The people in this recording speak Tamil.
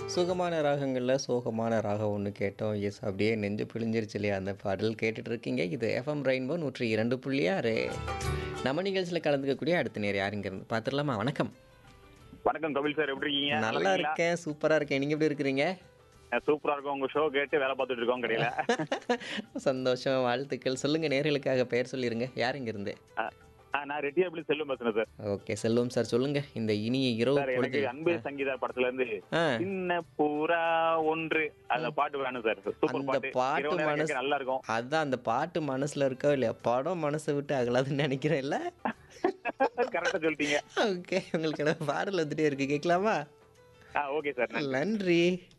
சுகமான ராகங்களில் சோகமான ராகம் ஒன்று கேட்டோம் எஸ் அப்படியே நெஞ்சு பிழிஞ்சிருச்சு இல்லையா அந்த பாடல் கேட்டுட்டு இருக்கீங்க இது எஃப்எம் ரெயின்போ நூற்றி இரண்டு புள்ளி ஆறு நம்ம நிகழ்ச்சியில் கலந்துக்கக்கூடிய அடுத்த நேர் யாருங்க இருந்து பார்த்துடலாமா வணக்கம் வணக்கம் கபில் சார் எப்படி இருக்கீங்க நல்லா இருக்கேன் சூப்பராக இருக்கேன் நீங்கள் எப்படி இருக்கிறீங்க இருக்கீங்களா? சூப்பரா இருக்கும் உங்க ஷோ கேட்டு வேலை பார்த்துட்டு இருக்கோம் கடையில சந்தோஷம் வாழ்த்துக்கள் சொல்லுங்கள் நேர்களுக்காக பெயர் சொல்லிடுங்க யார் இருந்து ஆ, ஆ, நான் ரெட்டியாபிளி செல்வம் பேசுறேன் சார் ஓகே செல்வம் சார் சொல்லுங்க இந்த இனிய இரவு சார் எனக்கு பொழுது அன்பு சங்கீதா படத்துல இருந்து ஆ சின்ன பூரா ஒன்று அந்த பாட்டு வேணும் சார் சூப்பர் அந்த பாட்டு பாட்டு இரவு நேரம் மனசு- கேட்க நல்லா இருக்கும் அதான் அந்த பாட்டு மனசுல இருக்கோ இல்லையா படம் மனசை விட்டு அகலாதுன்னு நினைக்கிறேன்ல கரெக்டா சொல்லிட்டீங்க ஓகே உங்களுக்கு பாடல் வந்துட்டே இருக்கு கேட்கலாமா ஆ ஓகே சார் நன்றி